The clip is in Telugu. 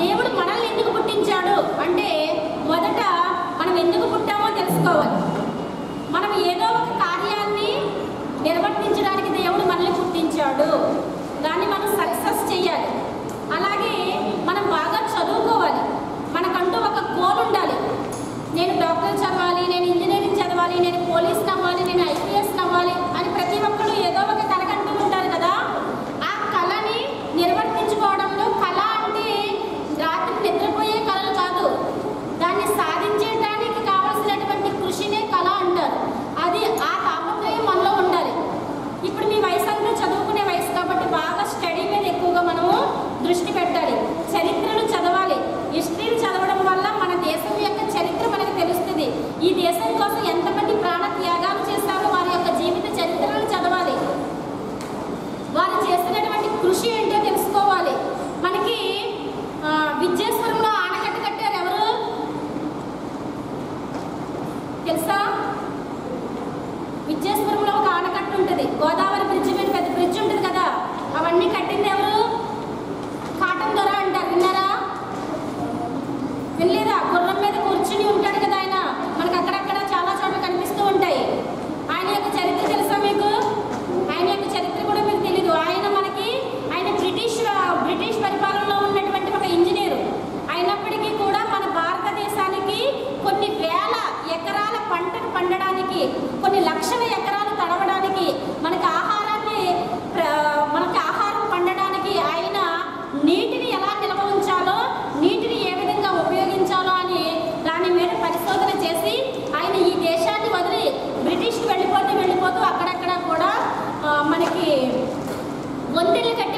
దేవుడు మనల్ని ఎందుకు పుట్టించాడు అంటే మొదట మనం ఎందుకు పుట్టామో తెలుసుకోవాలి మనం ఏదో ఒక కార్యాన్ని నిర్వర్తించడానికి దేవుడు మనల్ని పుట్టించాడు దాన్ని మనం సక్సెస్ చేయాలి అలాగే మనం బాగా చదువుకోవాలి మనకంటూ ఒక గోల్ ఉండాలి నేను డాక్టర్ చదవాలి నేను ఇంజనీరింగ్ చదవాలి నేను పోలీస్ అవ్వాలి నేను ఐపీఎస్ అవ్వాలి అని ప్రతి ఒక్కరు ఏదో ఒక కలకంటూ ఉంటారు కదా ఆ కళని నిర్వర్తించుకోవడంలో కళ అంటే రాత్రి నిద్రపోయే కళలు కాదు దాన్ని సాధించడానికి కావలసినటువంటి కృషినే కళ అంటారు అది ఆ తాపత్రయం మనలో ఉండాలి ఇప్పుడు మీ వయసు అంతా చదువుకునే వయసు కాబట్టి బాగా స్టడీ మీద ఎక్కువగా మనము దృష్టి పెట్టాలి చరిత్రలు చదవాలి హిస్టరీలు చదవడం వల్ల మన దేశం యొక్క చరిత్ర మనకు తెలుస్తుంది ఈ దేశం కోసం ఎంతమంది ప్రాణ త్యాగాలు చేస్తారో వారి యొక్క జీవిత చరిత్రలు చదవాలి వారు చేస్తున్నటువంటి కృషి ఏంటో తెలుసుకోవాలి మనకి ఆ, విద్యేశ్వరంలో ఆనకట్ట కట్టారు ఎవరు తెలుసా విద్యేశ్వరంలో ఒక ఆనకట్ట ఉంటుంది గోదావరి బ్రిడ్జ్ మీద పెద్ద బ్రిడ్జ్ ఉంటుంది కదా అవన్నీ కట్టింది ఎవరు కాటన్ దొర అంటారు విన్నారా వినలేదా గుర్రం మీద కూర్చుని ఉంటాడు కదా ఆయన మనకు అక్కడక్కడ చాలా చోట్ల కనిపిస్తూ ఉంటాయి ఆయన యొక్క చరిత్ర తెలుసా మీకు ఆయన యొక్క చరిత్ర కూడా మీకు తెలీదు ఆయన మనకి ఆయన బ్రిటిష్ బ్రిటిష్ పరిపాలనలో ఉన్నటువంటి ఒక ఇంజనీరు అయినప్పటికీ కూడా మన భారతదేశానికి కొన్ని వేల ఎకరాల పంటను పండడానికి కొన్ని లక్షల ఎకరాలు తడవడానికి మనకి ఆహారాన్ని ప్ర- మనకి ఆహారం పండడానికి ఆయన నీటిని ఎలా నిల్వ ఉంచాలో నీటిని ఏ విధంగా ఉపయోగించాలో అని దాని మీద పరిశోధన చేసి ఆయన ఈ దేశాన్ని వదిలి బ్రిటిష్కి వెళ్ళిపోతూ వెళ్ళిపోతూ అక్కడక్కడ కూడా ఆ, మనకి వంతెనలు కట్టి